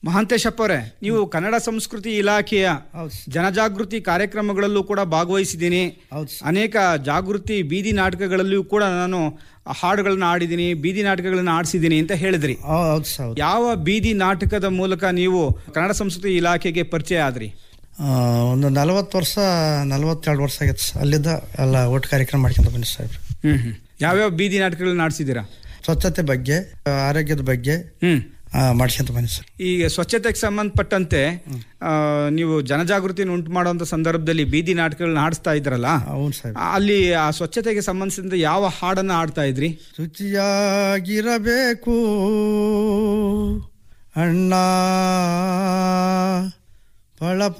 ಮಹಾಂತೇಶಪ್ಪ ಅವರೇ ನೀವು ಕನ್ನಡ ಸಂಸ್ಕೃತಿ ಇಲಾಖೆಯ ಹೌದು ಸರ್. ಜನಜಾಗೃತಿ ಕಾರ್ಯಕ್ರಮಗಳಲ್ಲೂ ಕೂಡ ಭಾಗವಹಿಸಿದ್ದೀನಿ ಹೌದು ಸರ್. ಅನೇಕ ಜಾಗೃತಿ ಬೀದಿ ನಾಟಕಗಳಲ್ಲಿಯೂ ಕೂಡ ನಾನು ಹಾಡುಗಳನ್ನ ಆಡಿದ್ದೀನಿ ಬೀದಿ ನಾಟಕಗಳನ್ನ ಆಡಿಸಿದ್ದೀನಿ ಅಂತ ಹೇಳಿದ್ರಿ ಹೌ- ಹೌದು ಸರ್ ಹೌದು ಯಾವ ಬೀದಿ ನಾಟಕದ ಮೂಲಕ ನೀವು ಕನ್ನಡ ಸಂಸ್ಕೃತಿ ಇಲಾಖೆಗೆ ಪರಿಚಯ ಆದ್ರಿ ಆ, ಒಂದು ನಲವತ್ತು ವರ್ಷ ನಲವತ್ತೆರಡು ವರ್ಷ ಆಗೈತೆ ಸರ್ ಅಲ್ಲಿದ್ದ ಎಲ್ಲ ಒಟ್ಟು ಕಾರ್ಯಕ್ರಮ ಮಾಡ್ಕೊಂತ ಬನ್ನಿ ಸಾಹೇಬ್ರು ಹ್ಮ್ ಹ್ಮ್ ಯಾವ್ಯಾವ ಬೀದಿ ನಾಟಕಗಳನ್ನ ಆಡಿಸಿದ್ದೀರಾ ಸ್ವಚ್ಛತೆ ಬಗ್ಗೆ ಆ, ಆರೋಗ್ಯದ ಬಗ್ಗೆ ಹ್ಮ್ ಆ, ಮಾಡ್ಕೊಂತ ಬನ್ನಿ ಸರ್ ಈಗ ಸ್ವಚ್ಛತೆಗೆ ಸಂಬಂಧಪಟ್ಟಂತೆ ಆ, ನೀವು ಜನಜಾಗೃತಿಯನ್ನು ಉಂಟು ಮಾಡುವಂತ ಸಂದರ್ಭದಲ್ಲಿ ಬೀದಿ ನಾಟಕಗಳನ್ನ ಆಡಿಸ್ತಾ ಇದ್ರಲ್ಲ ಹೌದು ಸಾಹೇಬ್ ಆ, ಅಲ್ಲಿ ಆ ಸ್ವಚ್ಛತೆಗೆ ಸಂಬಂಧಿಸಿದಂತೆ ಯಾವ ಹಾಡನ್ನ ಆಡ್ತಾ ಇದ್ರಿ ಶುಚಿಯಾಗಿರಬೇಕು ಅಣ್ಣ ಫಳ